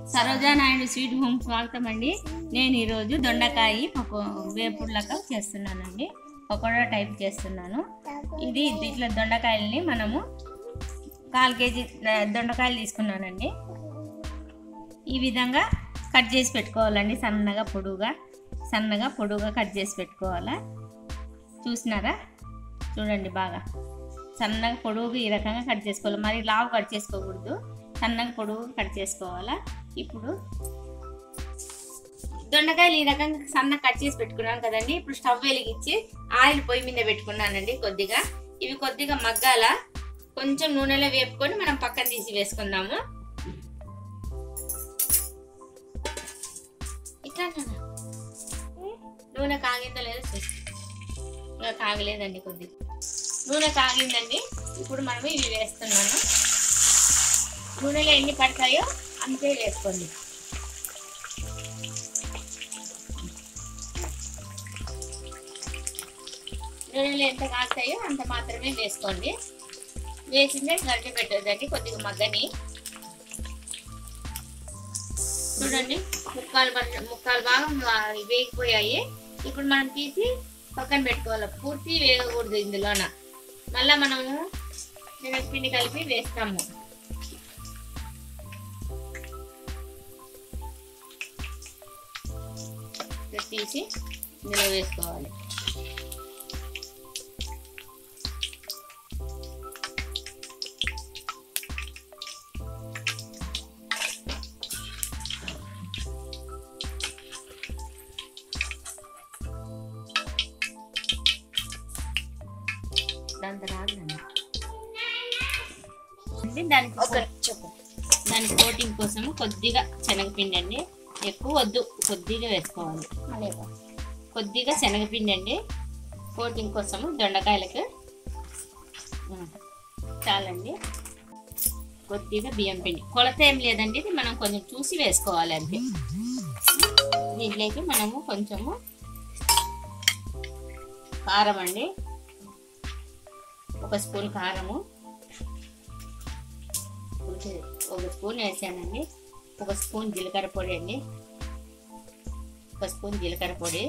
Saroja Naidu sweet home స్వాగతం అండి నేను ఈరోజు దొండకాయ పకో వేపుడులక చేస్తున్నానండి పకోడా టైప్ చేస్తున్నాను ఇది ఇట్లా దొండకాయలని మనము కాల్ కేజీ ఆ, దొండకాయలు తీసుకున్నానండి ఈ విధంగా కట్ చేసి పెట్టుకోవాలండి సన్నగా పొడుగా సన్నగా పొడుగా కట్ చేసి పెట్టుకోవాలా చూసినారా చూడండి బాగా సన్నగా పొడుగు ఈ రకంగా కట్ చేసుకోవాలి మరి లావు కట్ చేసుకోకూడదు సన్నగా పొడుగు కట్ చేసుకోవాలా ఇప్పుడు దొండకాయలు ఈ రకంగా సన్నగా కట్ చేసి పెట్టుకున్నాను కదండి ఇప్పుడు స్టవ్ వెలిగించి ఆయిల్ పొయ్యి మీద పెట్టుకున్నానండి కొద్దిగా ఇవి కొద్దిగా మగ్గాల కొంచెం నూనెలో వేపుకొని మనం పక్కన తీసి వేసుకుందాము ఇట్లా నాన్న. నూనె కాగిందో లేదో చూసి ఇంకా కాగలేదండి కొద్దిగా నూనె కాగిందండి ఇప్పుడు మనం ఇవి వేస్తున్నాను నూనెలో ఎన్ని పడతాయో అంతే వేసుకోండి నూనెలో ఎంత కాస్తాయో అంత మాత్రమే వేసుకోండి వేసిందే గరిటె పెట్టొద్దండి కొద్దిగా మగ్గని చూడండి ముక్కాలు పర్సెంట్ ముక్కాలు భాగం వా- వేగిపోయాయి ఇప్పుడు మనం తీసి పక్కన పెట్టుకోవాలి పూర్తి వేగకూడదు ఇందులోన మళ్ళా మనము శనగపిండి కలిపి వేస్తాము ఇది తీసి ఇందులో వేసుకోవాలి దాని తర్వాత అంటే దానికి ఒక చెప్పు దాని కోటింగ్ కోసం కొద్దిగా శనగపిండి అండి ఎక్కువ వద్దు కొద్దిగా వేసుకోవాలి కొద్దిగా శనగపిండి అండి కోటింగ్ కోసం దొండకాయలకు ఉమ్, చాలండి కొద్దిగా బియ్యం పిండి కొలత ఏం లేదండి ఇది మనం కొంచెం చూసి వేసుకోవాలి అంతే దీంట్లోకి మనము కొంచెము కారం అండి ఒక స్పూన్ కారము కొంచెం ఒక స్పూన్ వేసానండి ఒక స్పూన్ జీలకర్ర పొడి అండి ఒక స్పూన్ జీలకర్ర పొడి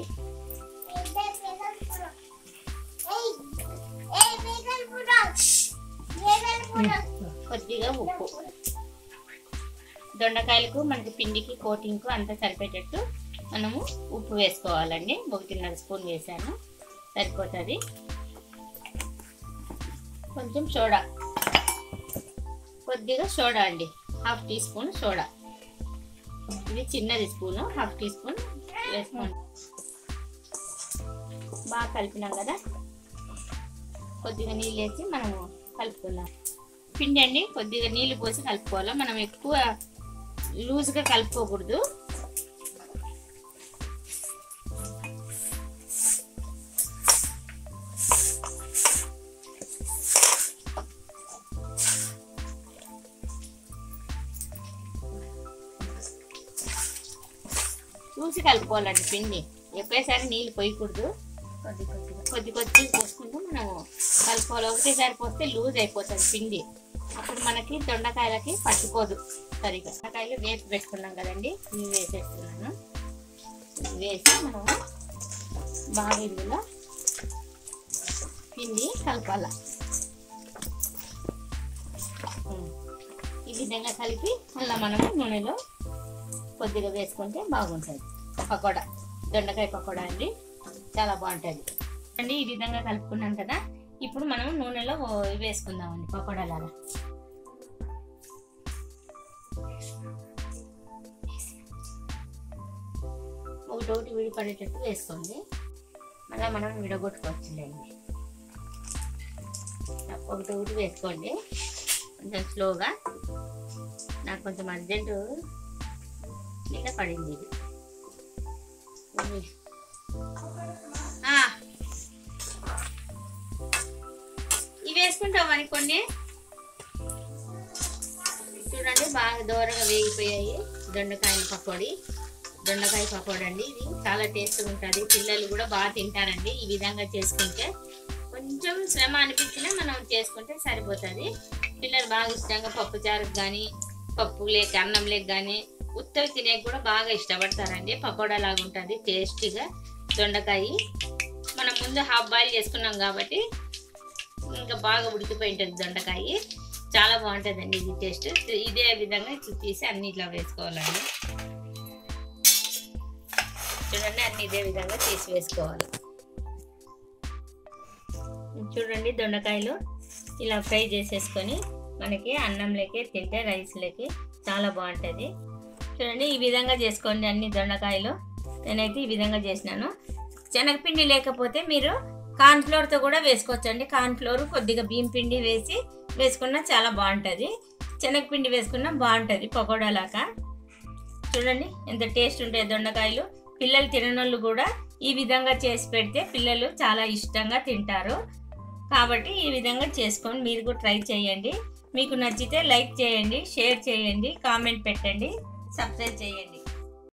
కొద్దిగా ఉప్పు దొండకాయలకు మనకి పిండికి కోటింగ్కు అంతా సరిపోయేటట్టు మనము ఉప్పు వేసుకోవాలండి ఒకటిన్నర స్పూన్ వేసాను సరిపోతుంది కొంచెం సోడా కొద్దిగా సోడా అండి హాఫ్ టీ స్పూన్ సోడా ఇది చిన్నది స్పూను హాఫ్ టీ స్పూన్ వేసుకోండి బాగా కలిపినాం కదా కొద్దిగా నీళ్ళు వేసి మనము కలుపుకుందాం పిండి అండి కొద్దిగా నీళ్ళు పోసి కలుపుకోవాలి మనం ఎక్కువ లూజ్గా కలుపుకోకూడదు చూసి కలుపుకోవాలండి పిండి ఒకేసారి నీళ్ళు పోయకూడదు కొద్ది కొద్దిగా కొద్ది కొద్ది పోసుకుంటూ మనము కలుపుకోవాలి ఒకటేసారి పోస్తే లూజ్ అయిపోతుంది పిండి అప్పుడు మనకి దొండకాయలకి పట్టుకోదు సరిగా దొండకాయలు వేసి పెట్టుకున్నాం కదండి ఇవి వేసేస్తున్నాను ఇవి వేసి మనము బాగా ఇందులో పిండి కలపాల ఉమ్. ఈ విధంగా కలిపి మళ్ళీ మనము నూనెలో కొద్దిగా వేసుకుంటే బాగుంటుంది పకోడా దొండకాయ పకోడా అండి చాలా బాగుంటుంది అండి ఈ విధంగా కలుపుకున్నాం కదా ఇప్పుడు మనం నూనెలో వేసుకుందామండి పకోడా లాగా ఒకటి ఒకటి విడిపడేటట్టు వేసుకోండి మళ్ళీ మనం విడగొట్టుకోవచ్చులేండి ఒకటి ఒకటి వేసుకోండి కొంచెం స్లోగా నాకు కొంచెం అర్జెంటు మీద పడింది ఇది ఉమ్. ఆ. ఇవి వేసుకుంటామని కొన్ని చూడండి బాగా దూరంగా వేగిపోయాయి దొండకాయల పకోడీ దొండకాయ పకోడీ అండి ఇది చాలా టేస్ట్గా ఉంటుంది పిల్లలు కూడా బాగా తింటారండి ఈ విధంగా చేసుకుంటే కొంచెం శ్రమ అనిపించినా మనం చేసుకుంటే సరిపోతుంది పిల్లలు బాగా ఇష్టంగా పప్పు చారుకు కానీ పప్పు లేక అన్నం లేక కానీ ఉత్తవి తినే కూడా బాగా ఇష్టపడతారండి పకోడా లాగా ఉంటుంది టేస్టీగా దొండకాయ మనం ముందు హాఫ్ బాయిల్ చేసుకున్నాం కాబట్టి ఇంకా బాగా ఉడికిపోయి ఉంటుంది దొండకాయ చాలా బాగుంటుందండి ఇది టేస్ట్ ఇదే విధంగా ఇట్లా తీసి అన్ని ఇట్లా వేసుకోవాలండి చూడండి అన్ని ఇదే విధంగా తీసి వేసుకోవాలి చూడండి దొండకాయలు ఇలా ఫ్రై చేసేసుకొని మనకి అన్నంలోకి తింటే రైస్లోకి చాలా బాగుంటుంది చూడండి ఈ విధంగా చేసుకోండి అన్ని దొండకాయలు నేనైతే ఈ విధంగా చేసినాను శనగపిండి లేకపోతే మీరు కార్న్ఫ్లోర్తో కూడా వేసుకోవచ్చండి కార్న్ఫ్లోర్ కొద్దిగా బియ్యం పిండి వేసి వేసుకున్నా చాలా బాగుంటుంది శనగపిండి వేసుకున్నా బాగుంటుంది పకోడా లాగా చూడండి ఎంత టేస్ట్ ఉంటాయి దొండకాయలు పిల్లలు తిననోళ్ళు కూడా ఈ విధంగా చేసి పెడితే పిల్లలు చాలా ఇష్టంగా తింటారు కాబట్టి ఈ విధంగా చేసుకొని మీరు కూడా ట్రై చేయండి మీకు నచ్చితే లైక్ చేయండి షేర్ చేయండి కామెంట్ పెట్టండి సబ్స్క్రైబ్ చేయండి